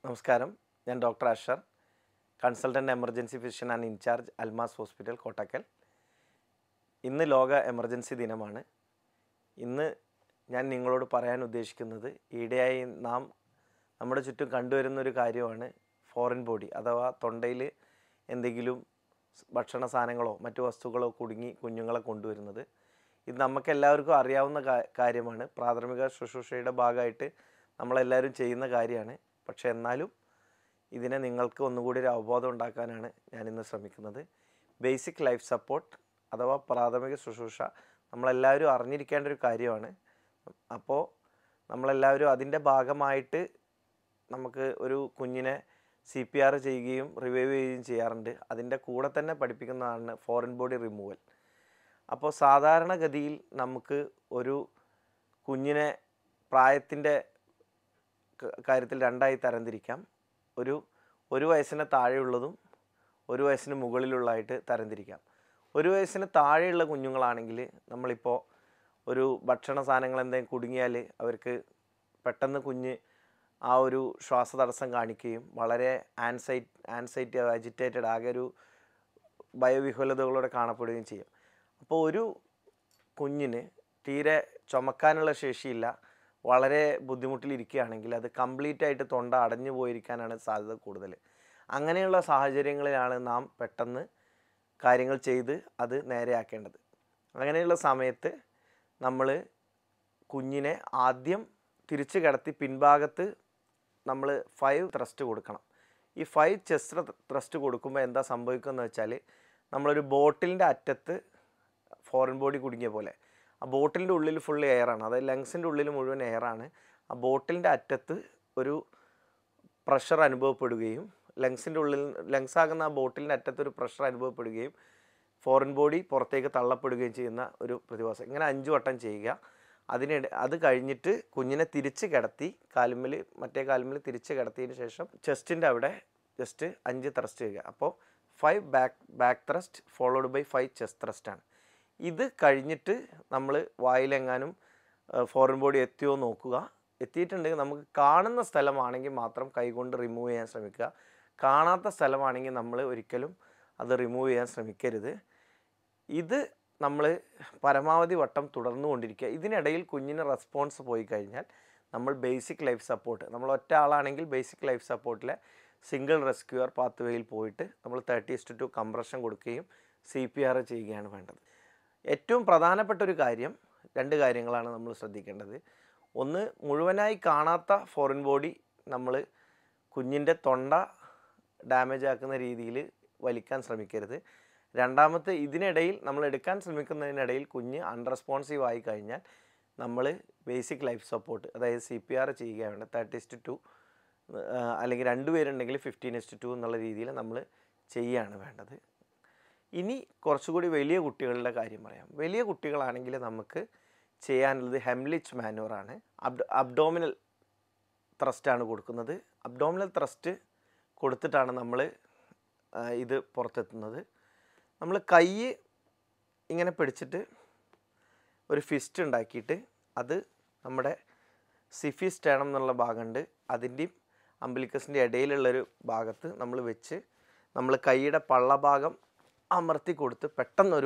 നമസ്കാരം ഞാൻ doctor Ashar consultant emergency physician and in charge Almas hospital Kottakkal ഇന്ന് ലോക എമർജൻസി ദിനമാണ് ഇന്ന് ഞാൻ നിങ്ങളോട് പറയാൻ ഉദ്ദേശിക്കുന്നത് ഈയിടെയായി നാം നമ്മുടെ ചുറ്റും കണ്ടുവരുന്ന ഒരു കാര്യമാണ് ഫോറിൻ ബോഡി അഥവാ തൊണ്ടയിൽ എന്തെങ്കിലും സ് ഭക്ഷണ സാധനങ്ങളോ മറ്റു വസ്തുക്കളോ കുടുങ്ങി കുഞ്ഞുങ്ങളെ കൊണ്ടുവരുന്നത് ഇത് നമുക്ക് എല്ലാവർക്കും അറിയാവുന്ന കാ- കാര്യമാണ് പ്രാഥമിക ശുശ്രൂഷയുടെ ഭാഗമായിട്ട് നമ്മളെല്ലാവരും ചെയ്യുന്ന കാര്യമാണ് പക്ഷേ എന്നാലും ഇതിനെ നിങ്ങൾക്ക് ഒന്നുകൂടി ഒരു അവബോധം ഉണ്ടാക്കാനാണ് ഞാൻ ഇന്ന് ശ്രമിക്കുന്നത് ബേസിക് ലൈഫ് സപ്പോർട്ട് അഥവാ പ്രാഥമിക ശുശ്രൂഷ നമ്മളെല്ലാവരും അറിഞ്ഞിരിക്കേണ്ട ഒരു കാര്യമാണ് അപ്പോൾ നമ്മളെല്ലാവരും അതിൻ്റെ ഭാഗമായിട്ട് നമുക്ക് ഒരു കുഞ്ഞിനെ സി പി ആർ ചെയ്യുകയും റിവൈവ് ചെയ്യുകയും ചെയ്യാറുണ്ട് അതിൻ്റെ കൂടെ തന്നെ പഠിപ്പിക്കുന്നതാണ് ഫോറിൻ ബോഡി റിമൂവൽ അപ്പോൾ സാധാരണഗതിയിൽ നമുക്ക് ഒരു കുഞ്ഞിനെ പ്രായത്തിൻ്റെ ക- കാര്യത്തിൽ രണ്ടായി തരംതിരിക്കാം ഒരു ഒരു വയസ്സിന് താഴെയുള്ളതും ഒരു വയസ്സിന് മുകളിലുള്ളതായിട്ട് തരംതിരിക്കാം ഒരു വയസ്സിന് താഴെയുള്ള കുഞ്ഞുങ്ങളാണെങ്കിൽ നമ്മളിപ്പോൾ ഒരു ഭക്ഷണ സാധനങ്ങൾ എന്തെങ്കിലും കുടുങ്ങിയാൽ അവർക്ക് പെട്ടെന്ന് കുഞ്ഞ് ആ ഒരു ശ്വാസതടസ്സം കാണിക്കുകയും വളരെ ആൻസൈറ്റ് ആൻസൈറ്റി അജിറ്റേറ്റഡ് ആകെ ഒരു ഭയവിഹ്വലതകളോടെ കാണപ്പെടുകയും ചെയ്യും അപ്പോൾ ഒരു കുഞ്ഞിന് തീരെ ചുമക്കാനുള്ള ശേഷിയില്ല വളരെ ബുദ്ധിമുട്ടിലിരിക്കുകയാണെങ്കിൽ അത് കംപ്ലീറ്റ് ആയിട്ട് തൊണ്ട അടഞ്ഞു പോയിരിക്കാനാണ് സാധ്യത കൂടുതൽ അങ്ങനെയുള്ള സാഹചര്യങ്ങളിലാണ് നാം പെട്ടെന്ന് കാര്യങ്ങൾ ചെയ്ത് അത് നേരെയാക്കേണ്ടത് അങ്ങനെയുള്ള സമയത്ത് നമ്മൾ കുഞ്ഞിനെ ആദ്യം തിരിച്ചു കിടത്തി പിൻഭാഗത്ത് നമ്മൾ ഫൈവ് ത്രസ്റ്റ് കൊടുക്കണം ഈ ഫൈവ് ചെസ്റ്റ് ത്രസ്റ്റ് കൊടുക്കുമ്പോൾ എന്താ സംഭവിക്കുന്നത് വെച്ചാൽ നമ്മളൊരു ബോട്ടിലിൻ്റെ അറ്റത്ത് ഫോറിൻ ബോഡി കുടുങ്ങിയ പോലെ ആ ബോട്ടിലിൻ്റെ ഉള്ളിൽ ഫുൾ എയറാണ് അതായത് ലങ്സിൻ്റെ ഉള്ളിൽ മുഴുവൻ എയറാണ് ആ ബോട്ടിലിൻ്റെ അറ്റത്ത് ഒരു പ്രഷർ അനുഭവപ്പെടുകയും ലങ്സിൻ്റെ ഉള്ളിൽ ലങ്സ് ആകുന്ന ആ ബോട്ടിലിൻ്റെ അറ്റത്ത് ഒരു പ്രഷർ അനുഭവപ്പെടുകയും ഫോറിൻ ബോഡി പുറത്തേക്ക് തള്ളപ്പെടുകയും ചെയ്യുന്ന ഒരു പ്രതിഭാസം ഇങ്ങനെ അഞ്ച് വട്ടം ചെയ്യുക അതിനിടെ അത് കഴിഞ്ഞിട്ട് കുഞ്ഞിനെ തിരിച്ച് കിടത്തി കാലുമ്മിൽ മറ്റേ കാലുമ്മിൽ തിരിച്ച് കിടത്തിയതിന് ശേഷം ചെസ്റ്റിൻ്റെ അവിടെ ജസ്റ്റ് അഞ്ച് ത്രസ്റ്റ് ചെയ്യുക അപ്പോൾ five back back thrust followed by five chest thrust ആണ് ഇത് കഴിഞ്ഞിട്ട് നമ്മൾ വായിലെങ്ങാനും ഫോറിൻ ബോഡി എത്തിയോ നോക്കുക എത്തിയിട്ടുണ്ടെങ്കിൽ നമുക്ക് കാണുന്ന സ്ഥലമാണെങ്കിൽ മാത്രം കൈകൊണ്ട് റിമൂവ് ചെയ്യാൻ ശ്രമിക്കുക കാണാത്ത സ്ഥലമാണെങ്കിൽ നമ്മൾ ഒരിക്കലും അത് റിമൂവ് ചെയ്യാൻ ശ്രമിക്കരുത് ഇത് നമ്മൾ പരമാവധി വട്ടം തുടർന്നു കൊണ്ടിരിക്കുക ഇതിനിടയിൽ കുഞ്ഞിന് റെസ്പോൺസ് പോയി കഴിഞ്ഞാൽ നമ്മൾ ബേസിക് ലൈഫ് സപ്പോർട്ട് നമ്മൾ ഒറ്റ ആളാണെങ്കിൽ ബേസിക് ലൈഫ് സപ്പോർട്ടിലെ സിംഗിൾ റെസ്ക്യൂർ പാത്ത് വേയിൽ പോയിട്ട് നമ്മൾ തേർട്ടി ഇസ്റ്റ് ടു കംപ്രഷൻ കൊടുക്കുകയും സി പി ആർ ചെയ്യുകയാണ് വേണ്ടത് ഏറ്റവും പ്രധാനപ്പെട്ട ഒരു കാര്യം രണ്ട് കാര്യങ്ങളാണ് നമ്മൾ ശ്രദ്ധിക്കേണ്ടത് ഒന്ന് മുഴുവനായി കാണാത്ത ഫോറിൻ ബോഡി നമ്മൾ കുഞ്ഞിൻ്റെ തൊണ്ട ഡാമേജ് ആക്കുന്ന രീതിയിൽ വലിക്കാൻ ശ്രമിക്കരുത് രണ്ടാമത്തെ ഇതിനിടയിൽ നമ്മൾ എടുക്കാൻ ശ്രമിക്കുന്നതിനിടയിൽ കുഞ്ഞ് അൺറെസ്പോൺസീവ് ആയി കഴിഞ്ഞാൽ നമ്മൾ ബേസിക് ലൈഫ് സപ്പോർട്ട് അതായത് സി പി ആർ ചെയ്യുകയാണ് തേർട്ടി ഇസ്റ്റ് ടു അല്ലെങ്കിൽ രണ്ട് പേരുണ്ടെങ്കിൽ ഫിഫ്റ്റീൻ ഇസ്റ്റ് ടു എന്നുള്ള രീതിയിൽ നമ്മൾ ചെയ്യുകയാണ് വേണ്ടത് ഇനി കുറച്ചുകൂടി വലിയ കുട്ടികളുടെ കാര്യം പറയാം വലിയ കുട്ടികളാണെങ്കിൽ നമുക്ക് ചെയ്യാനുള്ളത് ഹെംലിച്ച് മാനുവറാണ് അബ്ഡോ അബ്ഡോമിനൽ ത്രസ്റ്റാണ് കൊടുക്കുന്നത് അബ്ഡോമിനൽ ത്രസ്റ്റ് കൊടുത്തിട്ടാണ് നമ്മൾ ഇത് പുറത്തെത്തുന്നത് നമ്മൾ കൈ ഇങ്ങനെ പിടിച്ചിട്ട് ഒരു ഫിസ്റ്റ് ഉണ്ടാക്കിയിട്ട് അത് നമ്മുടെ സിഫി സ്റ്റേണം എന്നുള്ള ഭാഗമുണ്ട് അതിൻ്റെയും അംബിലിക്കസിൻ്റെ ഇടയിലുള്ളൊരു ഭാഗത്ത് നമ്മൾ വെച്ച് നമ്മൾ കൈയുടെ പള്ളഭാഗം അമർത്തി കൊടുത്ത് പെട്ടെന്നൊരു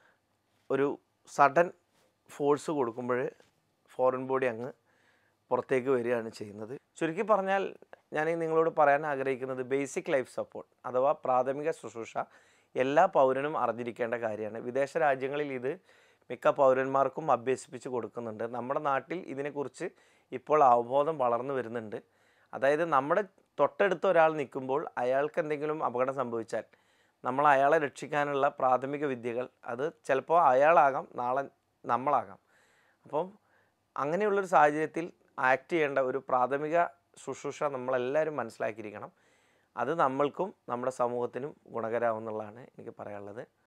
ഒരു സഡൻ ഫോഴ്സ് കൊടുക്കുമ്പോൾ ഫോറിൻ ബോഡി അങ്ങ് പുറത്തേക്ക് വരികയാണ് ചെയ്യുന്നത് ചുരുക്കി പറഞ്ഞാൽ ഞാൻ നിങ്ങളോട് പറയാൻ ആഗ്രഹിക്കുന്നത് ബേസിക് ലൈഫ് സപ്പോർട്ട് അഥവാ പ്രാഥമിക ശുശ്രൂഷ എല്ലാ പൗരനും അറിഞ്ഞിരിക്കേണ്ട കാര്യമാണ് വിദേശ രാജ്യങ്ങളിൽ ഇത് മിക്ക പൗരന്മാർക്കും അഭ്യസിപ്പിച്ച് കൊടുക്കുന്നുണ്ട് നമ്മുടെ നാട്ടിൽ ഇതിനെക്കുറിച്ച് ഇപ്പോൾ അവബോധം വളർന്നു വരുന്നുണ്ട് അതായത് നമ്മുടെ തൊട്ടടുത്ത ഒരാൾ നിൽക്കുമ്പോൾ അയാൾക്ക് എന്തെങ്കിലും അപകടം സംഭവിച്ചാൽ നമ്മൾ അയാളെ രക്ഷിക്കാനുള്ള പ്രാഥമിക വിദ്യകൾ അത് ചിലപ്പോൾ അയാളാകാം നാളെ നമ്മളാകാം അപ്പം അങ്ങനെയുള്ളൊരു സാഹചര്യത്തിൽ ആക്ട് ചെയ്യേണ്ട ഒരു പ്രാഥമിക ശുശ്രൂഷ നമ്മളെല്ലാവരും മനസ്സിലാക്കിയിരിക്കണം അത് നമ്മൾക്കും നമ്മുടെ സമൂഹത്തിനും ഗുണകരമാവുന്നുള്ളതാണ് എനിക്ക് പറയാനുള്ളത്